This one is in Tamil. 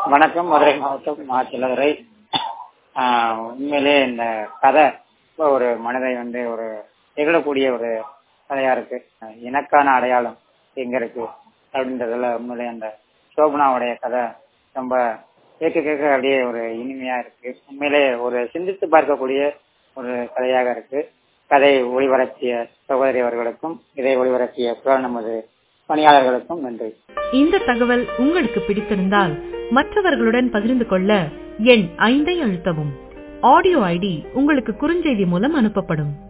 வணக்கம் மதுரை மாவட்டம் மாச்சிலதுரை உண்மையிலே இந்த கதை ரொம்ப ஒரு மனதை வந்து ஒரு திகழக்கூடிய ஒரு கதையா இருக்கு அஹ் எனக்கான அடையாளம் எங்க இருக்கு அப்படின்றதுல உண்மையிலே அந்த சோபனாவுடைய கதை ரொம்ப கேட்க கேட்க அப்படியே ஒரு இனிமையா இருக்கு உண்மையிலே ஒரு சிந்தித்து பார்க்கக்கூடிய ஒரு கதையாக இருக்கு கதை ஒளிபரப்பிய சகோதரி அவர்களுக்கும் இதை ஒளிபரப்பிய குரல் நமது பணியாளர்களுக்கும் நன்றி இந்த தகவல் உங்களுக்கு பிடித்திருந்தால் மற்றவர்களுடன் பகிர்ந்து கொள்ள எண் ஐந்தை அழுத்தவும் ஆடியோ ஐடி உங்களுக்கு குறுஞ்செய்தி மூலம் அனுப்பப்படும்